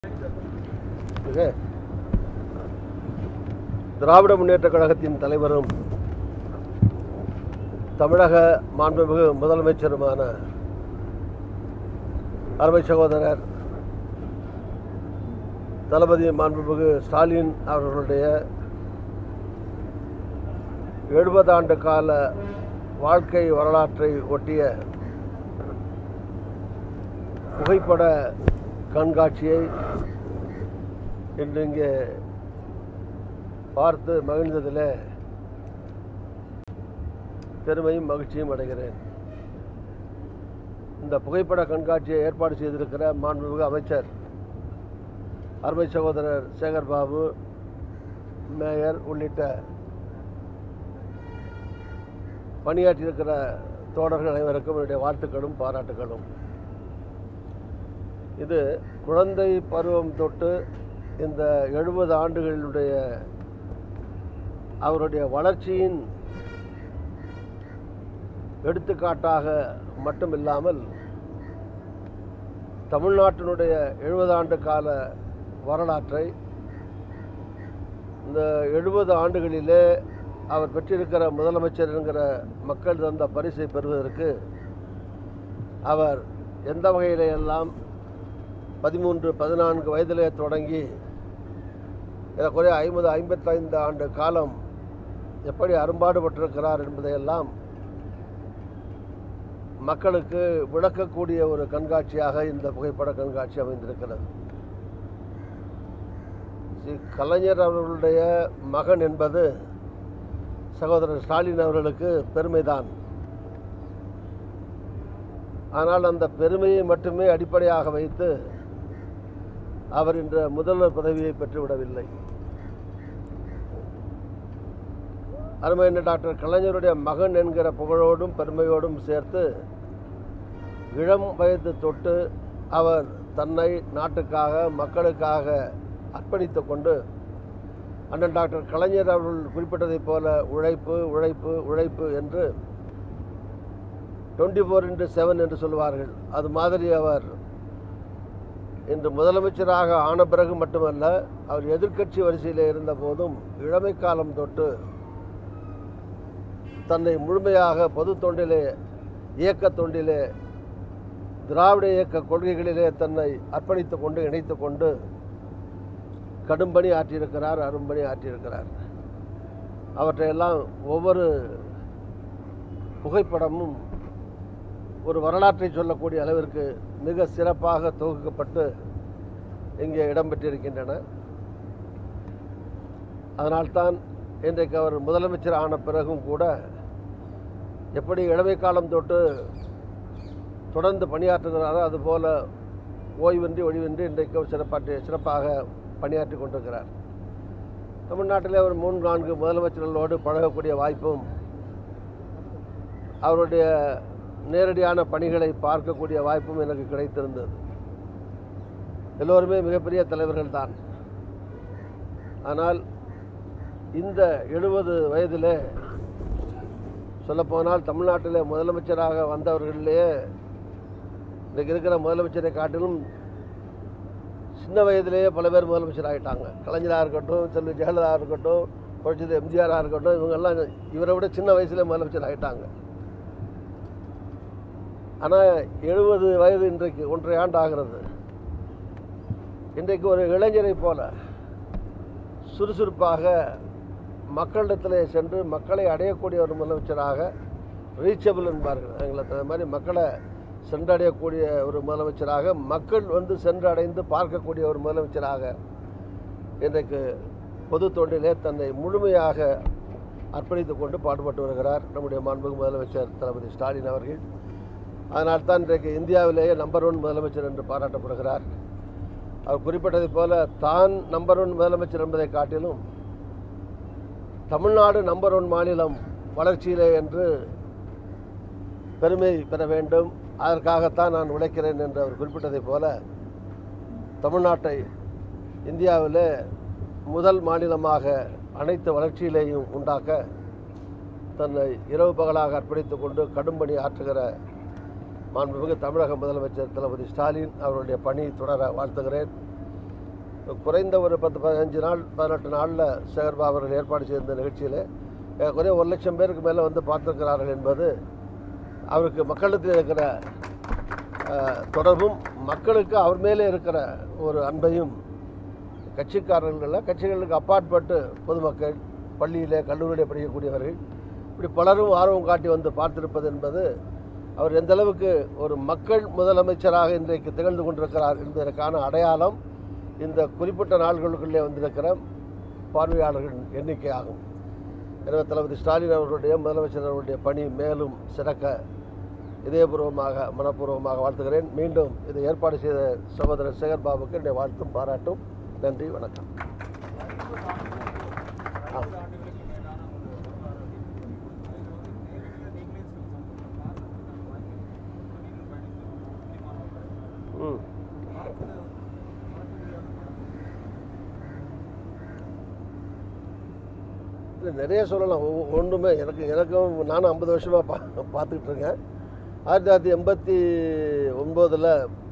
மிக திராவிட முன்னேற்ற கழகத்தின் தலைவரும் தமிழக மாண்புமிகு முதலமைச்சருமான அருமை சகோதரர் தளபதி மாண்புமிகு ஸ்டாலின் அவர்களுடைய எழுபது ஆண்டு கால வாழ்க்கை வரலாற்றை ஒட்டிய புகைப்பட கண்காட்சியை இன்று இங்கே பார்த்து மகிழ்ந்ததில் பெருமையும் மகிழ்ச்சியும் அடைகிறேன் இந்த புகைப்பட கண்காட்சியை ஏற்பாடு செய்திருக்கிற மாண்புமிகு அமைச்சர் அருமை சகோதரர் சேகர் பாபு மேயர் உள்ளிட்ட பணியாற்றியிருக்கிற தோழர்கள் அனைவருக்கும் என்னுடைய வாழ்த்துக்களும் பாராட்டுகளும் இது குழந்தை பருவம் தொட்டு இந்த எழுபது ஆண்டுகளினுடைய அவருடைய வளர்ச்சியின் எடுத்துக்காட்டாக மட்டும் இல்லாமல் தமிழ்நாட்டினுடைய எழுபது ஆண்டு கால வரலாற்றை இந்த எழுபது ஆண்டுகளிலே அவர் பெற்றிருக்கிற முதலமைச்சர் என்கிற மக்கள் தந்த பரிசை பெறுவதற்கு அவர் எந்த வகையிலே எல்லாம் பதிமூன்று பதினான்கு வயதிலே தொடங்கி ஏறக்குறைய ஐம்பது ஐம்பத்தைந்து ஆண்டு காலம் எப்படி அரும்பாடுபட்டிருக்கிறார் என்பதையெல்லாம் மக்களுக்கு விளக்கக்கூடிய ஒரு கண்காட்சியாக இந்த புகைப்பட கண்காட்சி அமைந்திருக்கிறது ஸ்ரீ கலைஞர் அவர்களுடைய மகன் என்பது சகோதரர் ஸ்டாலின் அவர்களுக்கு பெருமைதான் ஆனால் அந்த பெருமையை மட்டுமே அடிப்படையாக வைத்து அவர் இன்று முதல்வர் பதவியை பெற்றுவிடவில்லை அருமையான டாக்டர் கலைஞருடைய மகன் என்கிற புகழோடும் பெருமையோடும் சேர்த்து இளம் வயது தொட்டு அவர் தன்னை நாட்டுக்காக மக்களுக்காக அர்ப்பணித்து கொண்டு அண்ணன் டாக்டர் கலைஞர் அவர்கள் குறிப்பிட்டதைப் போல உழைப்பு உழைப்பு உழைப்பு என்று டுவெண்ட்டி ஃபோர் இன்ட்டு செவன் என்று சொல்வார்கள் அது மாதிரி அவர் இன்று முதலமைச்சராக ஆன பிறகு மட்டுமல்ல அவர் எதிர்க்கட்சி வரிசையில் இருந்த போதும் இளமை காலம் தொட்டு தன்னை முழுமையாக பொது தொண்டிலே இயக்க தொண்டிலே திராவிட இயக்க கொள்கைகளிலே தன்னை அர்ப்பணித்து கொண்டு இணைத்து கொண்டு கடும்பணி ஆற்றியிருக்கிறார் அரும்பணி ஆற்றியிருக்கிறார் அவற்றையெல்லாம் ஒவ்வொரு புகைப்படமும் ஒரு வரலாற்றை சொல்லக்கூடிய அளவிற்கு மிக சிறப்பாக தொகுக்கப்பட்டு இங்கே இடம்பெற்றிருக்கின்றன அதனால்தான் இன்றைக்கு அவர் முதலமைச்சர் ஆன பிறகும் கூட எப்படி இளமை காலம் தொட்டு தொடர்ந்து பணியாற்றுகிறாரோ அதுபோல ஓய்வின்றி ஒழிவின்றி இன்றைக்கு அவர் சிறப்பாற்றி சிறப்பாக பணியாற்றி கொண்டிருக்கிறார் தமிழ்நாட்டிலே ஒரு மூன்று நான்கு முதலமைச்சர்களோடு பழகக்கூடிய வாய்ப்பும் அவருடைய நேரடியான பணிகளை பார்க்கக்கூடிய வாய்ப்பும் எனக்கு கிடைத்திருந்தது எல்லோருமே மிகப்பெரிய தலைவர்கள் தான் ஆனால் இந்த எழுபது வயதிலே சொல்லப்போனால் தமிழ்நாட்டில் முதலமைச்சராக வந்தவர்களிலேயே இன்றைக்கு இருக்கிற முதலமைச்சரை காட்டிலும் சின்ன வயதிலேயே பல பேர் முதலமைச்சர் ஆகிட்டாங்க கலைஞராக இருக்கட்டும் செல்வி ஜெயலலிதா இருக்கட்டும் புரட்சி எம்ஜிஆராக இருக்கட்டும் இவங்கெல்லாம் இவரை விட சின்ன வயசுல முதலமைச்சர் ஆகிட்டாங்க ஆனால் எழுபது வயது இன்றைக்கு ஒன்றரை ஆண்டு ஆகிறது இன்றைக்கு ஒரு இளைஞரை போல சுறுசுறுப்பாக மக்களிடத்தில் சென்று மக்களை அடையக்கூடிய ஒரு முதலமைச்சராக ரீச்சபிள் என்பார்கள் எங்களை அந்த மாதிரி மக்களை சென்றடையக்கூடிய ஒரு முதலமைச்சராக மக்கள் வந்து சென்றடைந்து பார்க்கக்கூடிய ஒரு முதலமைச்சராக இன்றைக்கு பொது தொண்டிலே தன்னை முழுமையாக அர்ப்பணித்து கொண்டு பாடுபட்டு வருகிறார் நம்முடைய மாண்புமிகு முதலமைச்சர் தளபதி ஸ்டாலின் அவர்கள் அதனால் தான் இன்றைக்கு இந்தியாவிலேயே நம்பர் ஒன் முதலமைச்சர் என்று பாராட்டப்படுகிறார் அவர் குறிப்பிட்டதைப் போல தான் நம்பர் ஒன் முதலமைச்சர் என்பதை காட்டிலும் தமிழ்நாடு நம்பர் ஒன் மாநிலம் வளர்ச்சியிலே என்று பெருமை பெற வேண்டும் அதற்காகத்தான் நான் உழைக்கிறேன் என்று அவர் குறிப்பிட்டதைப் போல தமிழ்நாட்டை இந்தியாவிலே முதல் மாநிலமாக அனைத்து வளர்ச்சியிலேயும் உண்டாக்க தன்னை இரவு பகலாக அர்ப்பணித்துக் கொண்டு கடும்பணி ஆற்றுகிற மாண்புமிகு தமிழக முதலமைச்சர் தளபதி ஸ்டாலின் அவருடைய பணி தொடர வாழ்த்துகிறேன் குறைந்த ஒரு பத்து பதினஞ்சு நாள் பதினெட்டு நாளில் சேகர்பா அவர்கள் ஏற்பாடு செய்த இந்த நிகழ்ச்சியில் குறைய ஒரு லட்சம் பேருக்கு மேலே வந்து பார்த்துருக்கிறார்கள் என்பது அவருக்கு மக்களிடத்தில் இருக்கிற அஹ், தொடர்பும் மக்களுக்கு அவர் மேலே இருக்கிற ஒரு அன்பையும் கட்சிக்காரர்கள் கட்சிகளுக்கு அப்பாற்பட்டு பொதுமக்கள் பள்ளியிலே கல்லூரியிலே படிக்கக்கூடியவர்கள் இப்படி பலரும் ஆர்வம் காட்டி வந்து பார்த்திருப்பது என்பது அவர் எந்த அளவுக்கு ஒரு மக்கள் முதலமைச்சராக இன்றைக்கு திகழ்ந்து கொண்டிருக்கிறார் என்பதற்கான அடையாளம் இந்த குறிப்பிட்ட நாள்களுக்குள்ளே வந்திருக்கிற பார்வையாளர்களின் எண்ணிக்கை ஆகும் எனவே தளபதி ஸ்டாலின் அவர்களுடைய முதலமைச்சர் அவர்களுடைய பணி மேலும் சிறக்க இதயபூர்வமாக மனப்பூர்வமாக வாழ்த்துகிறேன் மீண்டும் இதை ஏற்பாடு செய்த சகோதரர் சேகர் பாபுக்கு என்னுடைய வாழ்த்தும் பாராட்டும் நன்றி வணக்கம் ஆ. ம் இல்லை நிறைய சொல்லலாம் ஒவ்வொ- ஒன்றுமே எனக்கு எனக்கும் நானும் ஐம்பது வருஷமாக பா பார்த்துக்கிட்டு இருக்கேன் ஆயிரத்தி தொள்ளாயிரத்தி எண்பத்தி ஒன்பதில்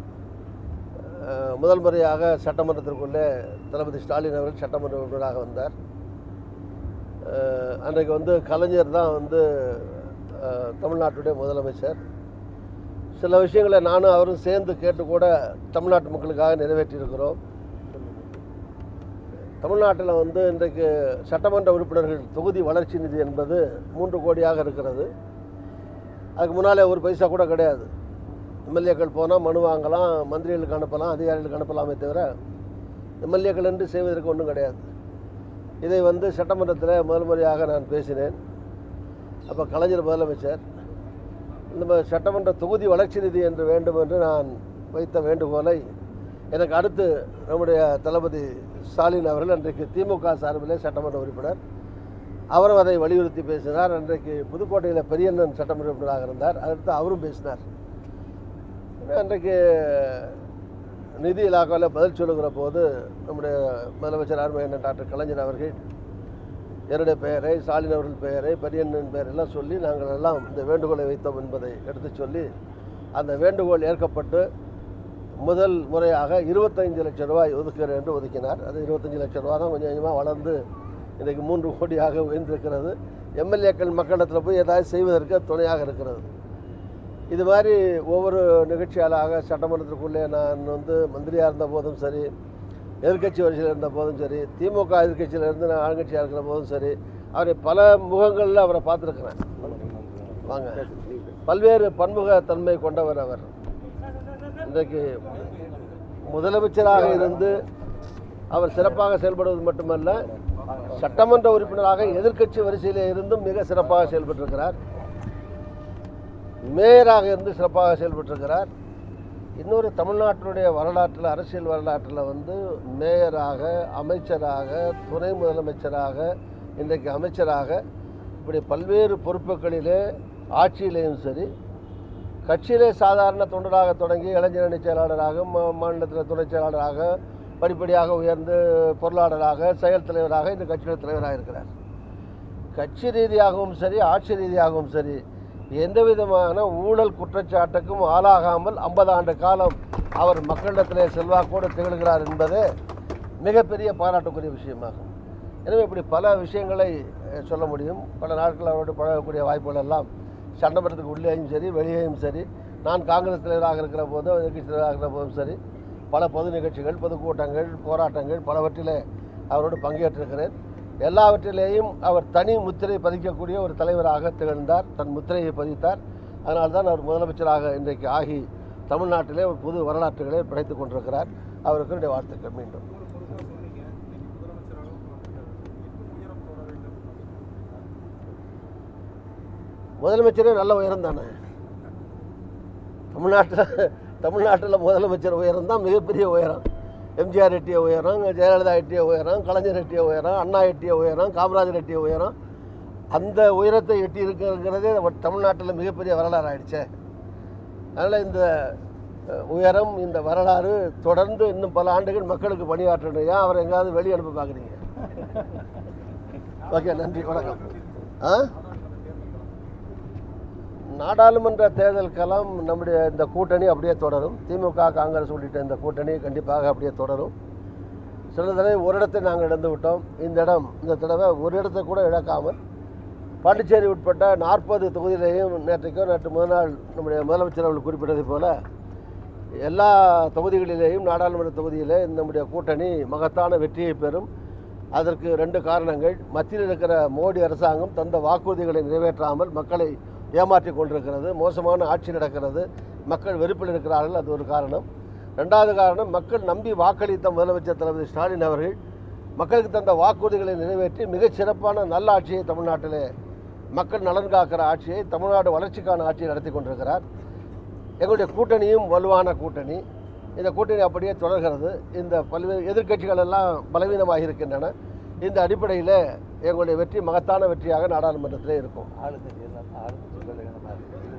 முதல் முறையாக சட்டமன்றத்திற்குள்ளே தளபதி ஸ்டாலின் அவர்கள் சட்டமன்ற உறுப்பினராக வந்தார் அஹ், அன்றைக்கு வந்து கலைஞர் தான் வந்து அஹ், தமிழ்நாட்டுடைய முதலமைச்சர் சில விஷயங்களை நானும் அவரும் சேர்ந்து கேட்டு கூட தமிழ்நாட்டு மக்களுக்காக நிறைவேற்றியிருக்கிறோம் தமிழ்நாட்டில் வந்து இன்றைக்கு சட்டமன்ற உறுப்பினர்கள் தொகுதி வளர்ச்சி நிதி என்பது மூன்று கோடியாக இருக்கிறது அதுக்கு முன்னாலே ஒரு பைசா கூட கிடையாது எம்எல்ஏக்கள் போனால் மனு வாங்கலாம் மந்திரிகளுக்கு அனுப்பலாம் அதிகாரிகளுக்கு அனுப்பலாமே தவிர எம்எல்ஏக்கள் என்று செய்வதற்கு ஒன்றும் கிடையாது இதை வந்து சட்டமன்றத்தில் முதல் முறையாக நான் பேசினேன் அப்போ கலைஞர் முதலமைச்சர் இந்த மாதிரி சட்டமன்ற தொகுதி வளர்ச்சி நிதி என்று வேண்டும் என்று நான் வைத்த வேண்டுகோளை எனக்கு அடுத்து நம்முடைய தளபதி ஸ்டாலின் அவர்கள் அன்றைக்கு திமுக சார்பிலே சட்டமன்ற உறுப்பினர் அவரும் அதை வலியுறுத்தி பேசினார் அன்றைக்கு புதுக்கோட்டையில் பெரியண்ணன் சட்டமன்ற உறுப்பினராக இருந்தார் அடுத்து அவரும் பேசினார் அன்றைக்கு நிதி இலாக்காவில் பதில் சொல்லுகிற போது நம்முடைய முதலமைச்சர் அருமையண்ணன் டாக்டர் கலைஞர் அவர்கள் என்னுடைய பெயரை ஸ்டாலின் அவர்கள் பெயரை பெரியண்ணன் பெயர் எல்லாம் சொல்லி நாங்கள் எல்லாம் இந்த வேண்டுகோளை வைத்தோம் என்பதை எடுத்துச் சொல்லி அந்த வேண்டுகோள் ஏற்கப்பட்டு முதல் முறையாக இருபத்தைந்து லட்சம் ரூபாய் ஒதுக்குகிறேன் என்று ஒதுக்கினார் அது இருபத்தஞ்சு லட்சம் ரூபா தான் கொஞ்சம் கொஞ்சமாக வளர்ந்து இன்றைக்கு மூன்று கோடியாக உயர்ந்திருக்கிறது எம்எல்ஏக்கள் மக்களிடத்தில் போய் ஏதாவது செய்வதற்கு அது துணையாக இருக்கிறது இது மாதிரி ஒவ்வொரு நிகழ்ச்சியாளாக சட்டமன்றத்திற்குள்ளே நான் வந்து மந்திரியாக இருந்த போதும் சரி எதிர்க்கட்சி வரிசையில் இருந்த போதும் சரி திமுக எதிர்க்கட்சியில் இருந்து நான் ஆளுங்கட்சியாக இருக்கிற போதும் சரி அவரை பல முகங்களில் அவரை பார்த்துருக்கிறேன் வாங்க பல்வேறு பன்முகத்தன்மை கொண்டவர் அவர் இன்றைக்கு முதலமைச்சராக இருந்து அவர் சிறப்பாக செயல்படுவது மட்டுமல்ல சட்டமன்ற உறுப்பினராக எதிர்க்கட்சி வரிசையிலே இருந்தும் மிக சிறப்பாக செயல்பட்டிருக்கிறார் மேயராக இருந்து சிறப்பாக செயல்பட்டிருக்கிறார் இன்னொரு தமிழ்நாட்டினுடைய வரலாற்றில் அரசியல் வரலாற்றில் வந்து மேயராக அமைச்சராக துணை முதலமைச்சராக இன்றைக்கு அமைச்சராக இப்படி பல்வேறு பொறுப்புகளிலே ஆட்சியிலேயும் சரி கட்சியிலே சாதாரண தொண்டராக தொடங்கி இளைஞரணி செயலாளராக மா- மாநிலத்தில் துணை செயலாளராக படிப்படியாக உயர்ந்து பொருளாளராக செயல் தலைவராக இந்த கட்சியின் தலைவராக இருக்கிறார் கட்சி ரீதியாகவும் சரி ஆட்சி ரீதியாகவும் சரி எந்த விதமான ஊழல் குற்றச்சாட்டுக்கும் ஆளாகாமல் ஐம்பது ஆண்டு காலம் அவர் மக்களிடத்திலே செல்வாக்கோடு திகழ்கிறார் என்பது மிகப்பெரிய பாராட்டுக்குரிய விஷயமாகும் எனவே இப்படி பல விஷயங்களை அஹ், சொல்ல முடியும் பல நாட்கள் அவரோடு பழகக்கூடிய வாய்ப்புகள் எல்லாம் சட்டமன்றத்துக்கு உள்ளேயும் சரி வெளியேயும் சரி நான் காங்கிரஸ் தலைவராக இருக்கிற போதும் எதிர்க்கட்சி தலைவராக இருக்கிற போதும் சரி பல பொது நிகழ்ச்சிகள் பொதுக்கூட்டங்கள் போராட்டங்கள் பலவற்றிலே அவரோடு பங்கேற்றிருக்கிறேன் எல்லாவற்றிலேயும் அவர் தனி முத்திரை பதிக்கக்கூடிய ஒரு தலைவராக திகழ்ந்தார் தன் முத்திரையை பதித்தார் அதனால்தான் அவர் முதலமைச்சராக இன்றைக்கு ஆகி தமிழ்நாட்டிலே ஒரு புது வரலாற்றுகளை படைத்துக் கொண்டிருக்கிறார் அவருக்கு என்னுடைய வாழ்த்துக்கள் மீண்டும் முதலமைச்சரே நல்ல உயரம் தானே தமிழ்நாட்டில் தமிழ்நாட்டில் முதலமைச்சர் உயரம் தான் மிகப்பெரிய உயரம் எம்ஜிஆர் எட்டிய உயரம் ஜெயலலிதா எட்டிய உயரம் கலைஞர் எட்டிய உயரம் அண்ணா எட்டிய உயரம் காமராஜர் எட்டிய உயரம் அந்த உயரத்தை எட்டி இருக்கிறதே தமிழ்நாட்டில் மிகப்பெரிய வரலாறு ஆயிடுச்சே அதனால் இந்த அஹ், உயரம் இந்த வரலாறு தொடர்ந்து இன்னும் பல ஆண்டுகள் மக்களுக்கு பணியாற்றணும் ஏன் அவரை எங்கேயாவது வெளியே அனுப்ப பார்க்குறீங்க ஓகே நன்றி வணக்கம் ஆ நாடாளுமன்ற தேர்தல் களம் நம்முடைய இந்த கூட்டணி அப்படியே தொடரும் திமுக காங்கிரஸ் உள்ளிட்ட இந்த கூட்டணி கண்டிப்பாக அப்படியே தொடரும் சில தடவை ஒரு இடத்தை நாங்கள் இழந்து விட்டோம் இந்த இடம் இந்த தடவை ஒரு இடத்தை கூட இழக்காமல் பாண்டிச்சேரி உட்பட்ட நாற்பது தொகுதியிலேயும் நேற்றைக்கோ நேற்று முதல் நாள் நம்முடைய முதலமைச்சர் அவர்கள் குறிப்பிட்டதை போல எல்லா தொகுதிகளிலேயும் நாடாளுமன்ற தொகுதியிலே நம்முடைய கூட்டணி மகத்தான வெற்றியை பெறும் அதற்கு ரெண்டு காரணங்கள் மத்தியில் இருக்கிற மோடி அரசாங்கம் தந்த வாக்குறுதிகளை நிறைவேற்றாமல் மக்களை ஏமாற்றி கொண்டிருக்கிறது மோசமான ஆட்சி நடக்கிறது மக்கள் வெறுப்பில் இருக்கிறார்கள் அது ஒரு காரணம் ரெண்டாவது காரணம் மக்கள் நம்பி வாக்களித்த முதலமைச்சர் தளபதி ஸ்டாலின் அவர்கள் மக்களுக்கு தந்த வாக்குறுதிகளை நிறைவேற்றி மிகச் சிறப்பான நல்ல ஆட்சியை தமிழ்நாட்டிலே மக்கள் நலன் காக்கிற ஆட்சியை தமிழ்நாடு வளர்ச்சிக்கான ஆட்சியை நடத்தி கொண்டிருக்கிறார் எங்களுடைய கூட்டணியும் வலுவான கூட்டணி இந்த கூட்டணி அப்படியே தொடர்கிறது இந்த பல்வேறு எதிர்க்கட்சிகள் எல்லாம் பலவீனமாக இருக்கின்றன இந்த அடிப்படையில் எங்களுடைய வெற்றி மகத்தான வெற்றியாக நாடாளுமன்றத்திலே இருக்கும் ஆளுங்கட்சி எல்லாம் ஆளுங்கட்சி பலகீனமாக இருக்குது இது